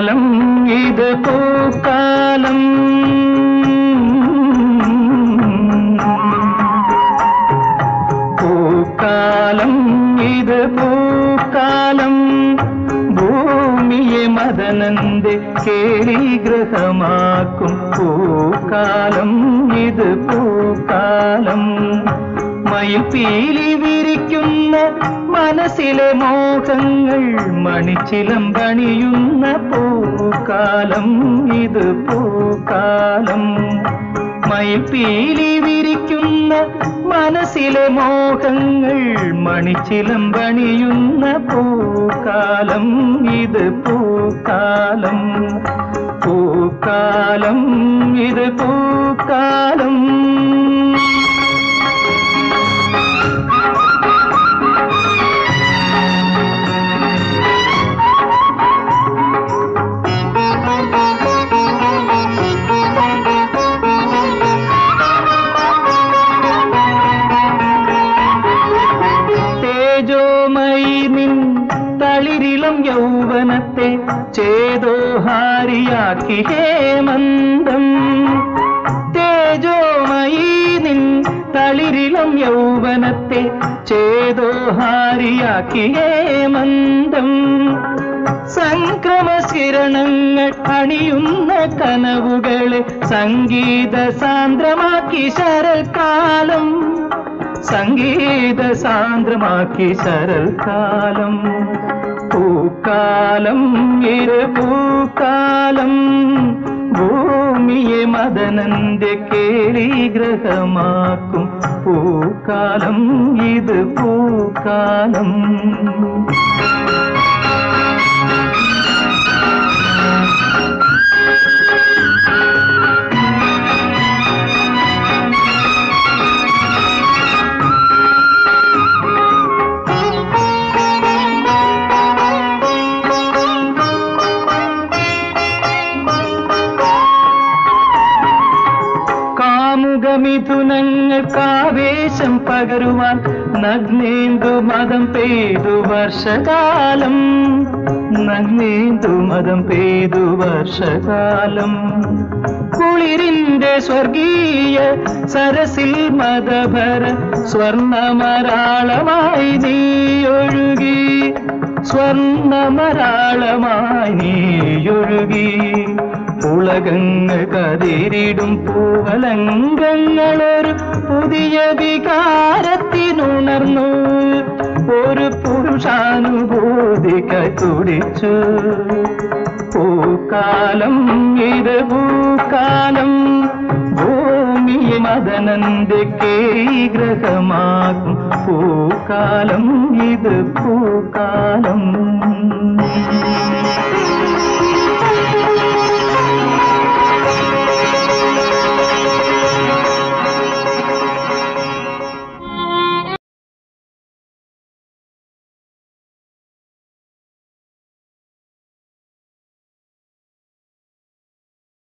പൂക്കാലം ഇത് പൂക്കാലം പൂക്കാലം ഇത് പൂക്കാലം ഭൂമിയെ മദനന്റെ കേളിഗ്രഹമാക്കും പൂക്കാലം ഇത് പൂക്കാലം മയിൽപീലി വിരിക്കുന്ന മനസ്സിലെ മോഹങ്ങൾ മണിച്ചിലമ്പണിയുന്ന പൂക്കാലം ഇത് പൂക്കാലം മയിൽപീലി വിരിക്കുന്ന മനസ്സിലെ മോഹങ്ങൾ മണിച്ചിലമ്പണിയുന്ന പൂക്കാലം ഇത് പൂക്കാലം പൂക്കാലം ഇത് പൂക്കാലം തേജോമയി നിൻ തളിരിളം യൗവനത്തെ ചേതോഹാരിയാക്കി ഹേമന്തം തേജോമയി നിൻ തളിരിളം യൗവനത്തെ ചേതോഹാരിയാക്കി ഹേമന്തം സംക്രമശിരണങ്ങൾ അണിയുന്ന കനവുകളെ സംഗീത സാന്ദ്രമാക്കി ശരൽക്കാലം സംഗീത സാന്ദ്രമാക്കി ശരൽക്കാലം പൂക്കാലം ഇരു പൂക്കാലം ഭൂമിയെ മദനന്റെ കേളിഗ്രഹമാക്കും പൂക്കാലം ഇത് പൂക്കാലം കാമുകമിഥുനങ്ങൾക്കാവേശം പകരുവാൻ നഗ്നേന്ദു മതം പെയ്തു വർഷകാലം നഗ്നേന്ദു മതം പെയ്തു വർഷകാലം കുളിരിന്റെ സ്വർഗീയ സരസിൽ മതഭര സ്വർണമരാളമായി നീയൊഴുകി സ്വർണമരാളമായി നീയൊഴുകി ഉലകങ്ങൾ കതിരിടും പൂവലങ്കങ്ങളൊരു പുതിയ വികാരത്തിനുണർന്നു ഒരു പുരുഷാനുഭൂതിക്കായി തുടിച്ചു പൂക്കാലം ഇത് പൂക്കാലം ഭൂമിയെ മദനന്റെ കേഗ്രഹമാകും പൂക്കാലം ഇത് പൂക്കാലം